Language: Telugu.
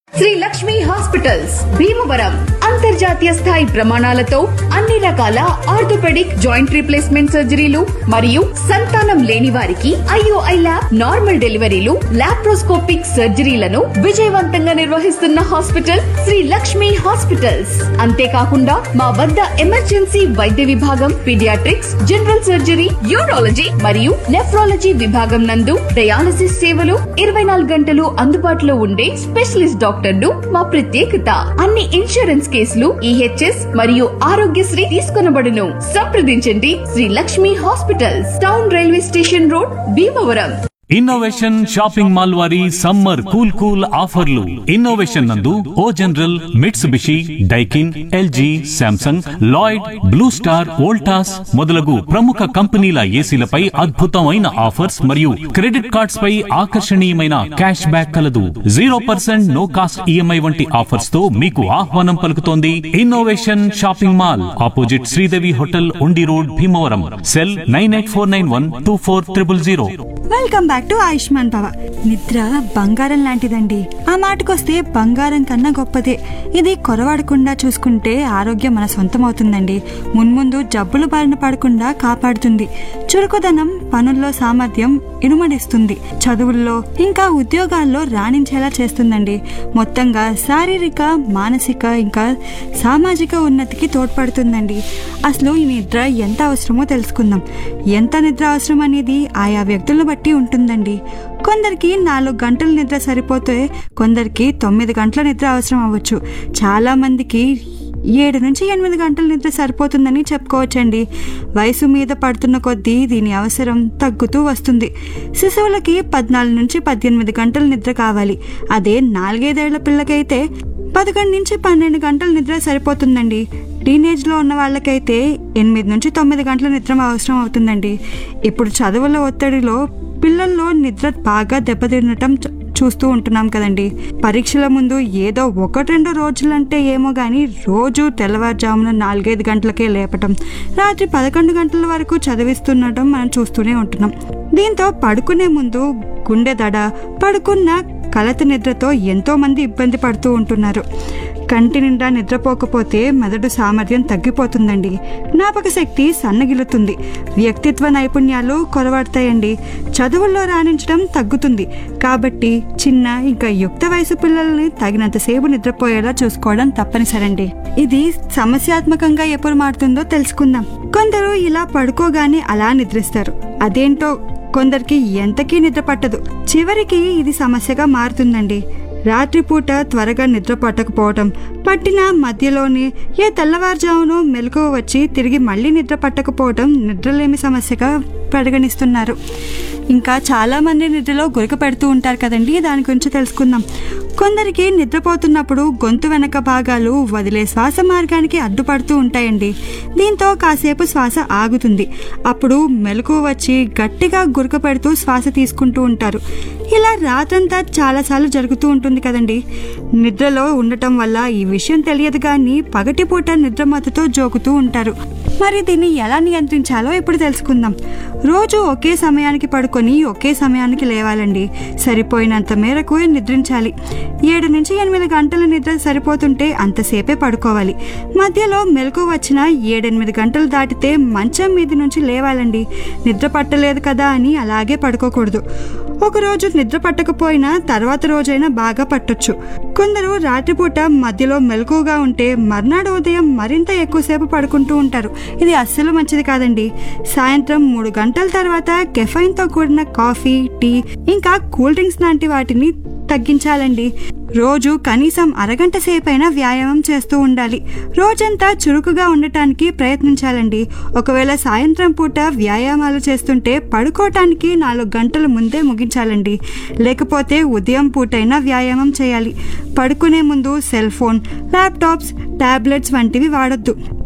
శ్రీ లక్ష్మి హాస్పిటల్స్ భీమవరం అంతర్జాతీయ స్థాయి ప్రమాణాలతో అన్ని రకాల ఆర్థోపెడిక్ జాయింట్ రీప్లేస్మెంట్ సర్జరీలు మరియు సంతానం లేని వారికి ఐఓఐ ల్యాబ్ నార్మల్ డెలివరీలు లాప్రోస్కోపిక్ సర్జరీలను విజయవంతంగా నిర్వహిస్తున్న హాస్పిటల్ శ్రీ లక్ష్మి హాస్పిటల్స్ అంతేకాకుండా మా వద్ద ఎమర్జెన్సీ వైద్య విభాగం పీడియాట్రిక్స్ జనరల్ సర్జరీ యూరాలజీ మరియు నెఫ్రాలజీ విభాగం నందు డయాలసిస్ సేవలు ఇరవై నాలుగు గంటలు అందుబాటులో ఉండే స్పెషలిస్ట్ డాక్టర్లు మా ప్రత్యేకత అన్ని ఇన్సూరెన్స్ కేసులు ఈహెచ్ఎస్ మరియు ఆరోగ్యశ్రీ తీసుకొనబడును సంప్రదించండి Sri Lakshmi hospitals town railway station road Bhimavaram innovation shopping mall వారి సమ్మర్ కూల్ కూల్ ఆఫర్లు ఇన్నోవేషన్ నందు O General Mitsubishi Daikin LG Samsung Lloyd Blue Star Voltas మొదలగు ప్రముఖ కంపెనీల ఏసీలపై అద్భుతమైన ఆఫర్స్ మరియు క్రెడిట్ కార్డ్స్ పై ఆకర్షణీయమైన క్యాష్ బ్యాక్ కలదు zero percent no cost EMI వంటి ఆఫర్స్ తో మీకు ఆహ్వానం పలుకుతోంది innovation shopping mall opposite Sridevi hotel Undi road Bhimavaram cell nine eight four nine one two four triple zero welcome back to Ayushman Bhava నిద్ర బంగారం లాంటిదండి ఆ మాటకొస్తే బంగారం కన్నా గొప్పదే ఇది కొరవాడకుండా చూసుకుంటే ఆరోగ్యం మన సొంతం అవుతుందండి మున్ముందు జబ్బులు బారిన పడకుండా కాపాడుతుంది చురుకుదనం పనుల్లో సామర్థ్యం ఇనుమడిస్తుంది చదువుల్లో ఇంకా ఉద్యోగాల్లో రాణించేలా చేస్తుందండి మొత్తంగా శారీరక మానసిక ఇంకా సామాజిక ఉన్నతికి తోడ్పడుతుందండి అసలు ఈ నిద్ర ఎంత అవసరమో తెలుసుకుందాం ఎంత నిద్ర అవసరం అనేది ఆయా వ్యక్తులను బట్టి ఉంటుందండి కొందరికి నాలుగు గంటల నిద్ర సరిపోతే కొందరికి తొమ్మిది గంటల నిద్ర అవసరం అవ్వచ్చు చాలా మందికి ఏడు నుంచి ఎనిమిది గంటల నిద్ర సరిపోతుందని చెప్పుకోవచ్చండి వయసు మీద పడుతున్న కొద్దీ దీని అవసరం తగ్గుతూ వస్తుంది శిశువులకి పద్నాలుగు నుంచి పద్దెనిమిది గంటల నిద్ర కావాలి అదే నాలుగైదేళ్ల పిల్లకైతే పదకొండు నుంచి పన్నెండు గంటల నిద్ర సరిపోతుందండి టీనేజ్లో ఉన్న వాళ్ళకైతే ఎనిమిది నుంచి తొమ్మిది గంటల నిద్ర అవసరం అవుతుందండి ఇప్పుడు చదువుల ఒత్తిడిలో పిల్లల్లో నిద్ర బాగా దెబ్బతినటం చ- చూస్తూ ఉంటున్నాం కదండి పరీక్షల ముందు ఏదో ఒకటి రెండు రోజులంటే ఏమో కానీ రోజు తెల్లవారుజామున నాలుగైదు గంటలకే లేపటం రాత్రి పదకొండు గంటల వరకు చదివిస్తుండటం మనం చూస్తూనే ఉంటున్నాం దీంతో పడుకునే ముందు గుండె దడ పడుకున్న కలత నిద్రతో ఎంతో మంది ఇబ్బంది పడుతూ ఉంటున్నారు కంటి నిండా నిద్రపోకపోతే మెదడు సామర్థ్యం తగ్గిపోతుందండి జ్ఞాపక శక్తి సన్నగిలుతుంది వ్యక్తిత్వ నైపుణ్యాలు కొరవడతాయండి చదువుల్లో రాణించడం తగ్గుతుంది కాబట్టి చిన్న ఇంకా యుక్త వయసు పిల్లల్ని తగినంతసేపు నిద్రపోయేలా చూసుకోవడం తప్పనిసరండి ఇది సమస్యాత్మకంగా ఎప్పుడు మారుతుందో తెలుసుకుందాం కొందరు ఇలా పడుకోగానే అలా నిద్రిస్తారు అదేంటో కొందరికి ఎంతకీ నిద్ర పట్టదు చివరికి ఇది సమస్యగా మారుతుందండి రాత్రిపూట త్వరగా నిద్ర పట్టకపోవటం పట్టిన మధ్యలోనే ఏ తెల్లవారుజామునో మెలకువ వచ్చి తిరిగి మళ్ళీ నిద్ర పట్టకపోవటం నిద్రలేమి సమస్యగా పరిగణిస్తున్నారు ఇంకా చాలామంది నిద్రలో గురక పెడుతూ ఉంటారు కదండి దాని గురించి తెలుసుకుందాం కొందరికి నిద్రపోతున్నప్పుడు గొంతు వెనక భాగాలు వదిలే శ్వాస మార్గానికి అడ్డుపడుతూ ఉంటాయండి దీంతో కాసేపు శ్వాస ఆగుతుంది అప్పుడు మెలకు వచ్చి గట్టిగా గురక పెడుతూ శ్వాస తీసుకుంటూ ఉంటారు ఇలా రాత్రంతా చాలాసార్లు జరుగుతూ ఉంటుంది కదండి నిద్రలో ఉండటం వల్ల ఈ విషయం తెలియదు కానీ పగటిపూట నిద్రమత్తుతో జోకుతూ ఉంటారు మరి దీన్ని ఎలా నియంత్రించాలో ఇప్పుడు తెలుసుకుందాం రోజు ఒకే సమయానికి పడుకొని ఒకే సమయానికి లేవాలండి సరిపోయినంత మేరకు నిద్రించాలి ఏడు నుంచి ఎనిమిది గంటల నిద్ర సరిపోతుంటే అంతసేపే పడుకోవాలి మధ్యలో మెలకు వచ్చిన ఏడెనిమిది గంటలు దాటితే మంచం మీది నుంచి లేవాలండి నిద్ర పట్టలేదు కదా అని అలాగే పడుకోకూడదు ఒకరోజు నిద్ర పట్టకపోయినా తర్వాత రోజైనా బాగా పట్టొచ్చు కొందరు రాత్రిపూట మధ్యలో మెలకుగా ఉంటే మర్నాడు ఉదయం మరింత ఎక్కువసేపు పడుకుంటూ ఉంటారు ఇది అస్సలు మంచిది కాదండి సాయంత్రం మూడు గంటల తర్వాత కెఫైన్తో కూడిన కాఫీ టీ ఇంకా కూల్ డ్రింక్స్ లాంటి వాటిని తగ్గించాలండి రోజు కనీసం అరగంట సేపైనా వ్యాయామం చేస్తూ ఉండాలి రోజంతా చురుకుగా ఉండటానికి ప్రయత్నించాలండి ఒకవేళ సాయంత్రం పూట వ్యాయామాలు చేస్తుంటే పడుకోవటానికి నాలుగు గంటల ముందే ముగించాలండి లేకపోతే ఉదయం పూటైనా వ్యాయామం చేయాలి పడుకునే ముందు సెల్ ఫోన్ ల్యాప్టాప్స్ టాబ్లెట్స్ వంటివి వాడొద్దు